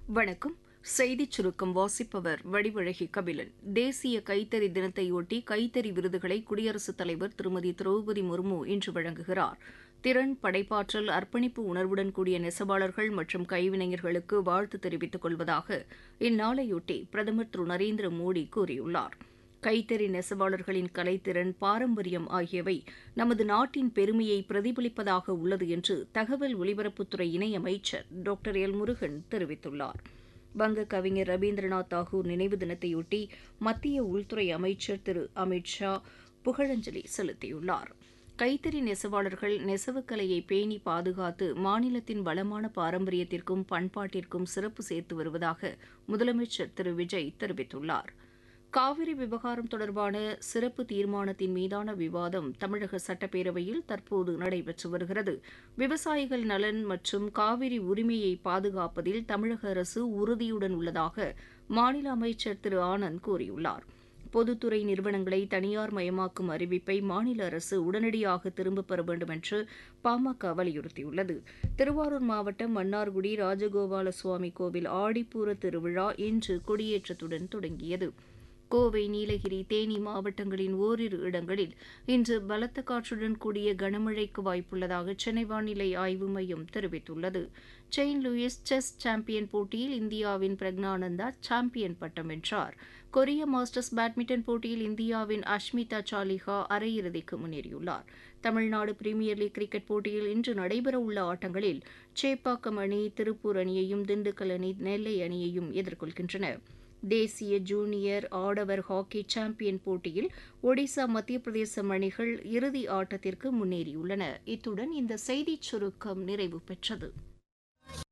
வணக்கம் செய்திச் சுருக்கம் வாசிப்பவர் வடிவழகி கபிலன் தேசிய கைத்தறி தினத்தையொட்டி கைத்தறி விருதுகளை குடியரசுத் தலைவர் திருமதி திரௌபதி முர்மு இன்று வழங்குகிறார் திறன் படைப்பாற்றல் அர்ப்பணிப்பு உணர்வுடன் கூடிய நெசவாளர்கள் மற்றும் கைவினைஞர்களுக்கு வாழ்த்து தெரிவித்துக் கொள்வதாக இந்நாளையொட்டி பிரதமர் திரு நரேந்திர மோடி கூறியுள்ளார் கைத்தறி நெசவாளர்களின் கலைத்திறன் பாரம்பரியம் ஆகியவை நமது நாட்டின் பெருமையை பிரதிபலிப்பதாக உள்ளது என்று தகவல் ஒலிபரப்புத்துறை இணையமைச்சர் டாக்டர் எல் முருகன் தெரிவித்துள்ளார் வங்க கவிஞர் ரவீந்திரநாத் தாகூர் நினைவு தினத்தையொட்டி மத்திய உள்துறை அமைச்சர் திரு அமித் ஷா புகழஞ்சலி செலுத்தியுள்ளார் கைத்தறி நெசவாளர்கள் நெசவுக்கலையை பேணி பாதுகாத்து மாநிலத்தின் வளமான பாரம்பரியத்திற்கும் பண்பாட்டிற்கும் சிறப்பு சேர்த்து வருவதாக முதலமைச்சர் திரு விஜய் தெரிவித்துள்ளார் காவிரி விவகாரம் தொடர்பான சிறப்பு தீர்மானத்தின் மீதான விவாதம் தமிழக சட்டப்பேரவையில் தற்போது நடைபெற்று வருகிறது விவசாயிகள் நலன் மற்றும் காவிரி உரிமையை பாதுகாப்பதில் தமிழக அரசு உறுதியுடன் உள்ளதாக மாநில அமைச்சர் திரு ஆனந்த் கூறியுள்ளார் பொதுத்துறை நிறுவனங்களை தனியார் மயமாக்கும் அறிவிப்பை மாநில அரசு உடனடியாக திரும்பப் பெற வேண்டும் என்று பாமக வலியுறுத்தியுள்ளது திருவாரூர் மாவட்டம் மன்னார்குடி ராஜகோபால சுவாமி கோவில் ஆடிப்பூர திருவிழா இன்று கொடியேற்றத்துடன் தொடங்கியது கோவை நீலகிரி தேனி மாவட்டங்களின் ஓரிரு இடங்களில் இன்று பலத்த காற்றுடன் கூடிய கனமழைக்கு வாய்ப்புள்ளதாக சென்னை வானிலை ஆய்வு மையம் தெரிவித்துள்ளது செயின்ட் லூயிஸ் செஸ் சாம்பியன் போட்டியில் இந்தியாவின் பிரக்னானந்தா சாம்பியன் பட்டம் வென்றார் கொரிய மாஸ்டர்ஸ் பேட்மிண்டன் போட்டியில் இந்தியாவின் அஷ்மிதா சாலிஹா அரையிறுதிக்கு முன்னேறியுள்ளார் தமிழ்நாடு பிரீமியர் லீக் கிரிக்கெட் போட்டியில் இன்று நடைபெறவுள்ள ஆட்டங்களில் சேப்பாக்கம் அணி திருப்பூர் அணியையும் திண்டுக்கல் அணி நெல்லை அணியையும் எதிர்கொள்கின்றன தேசிய ஜூனியர் ஆடவர் ஹாக்கி சாம்பியன் போட்டியில் ஒடிசா மத்திய பிரதேசம் அணிகள் இறுதி ஆட்டத்திற்கு முன்னேறியுள்ளன இத்துடன் இந்த செய்திச் சுருக்கம் நிறைவு பெற்றது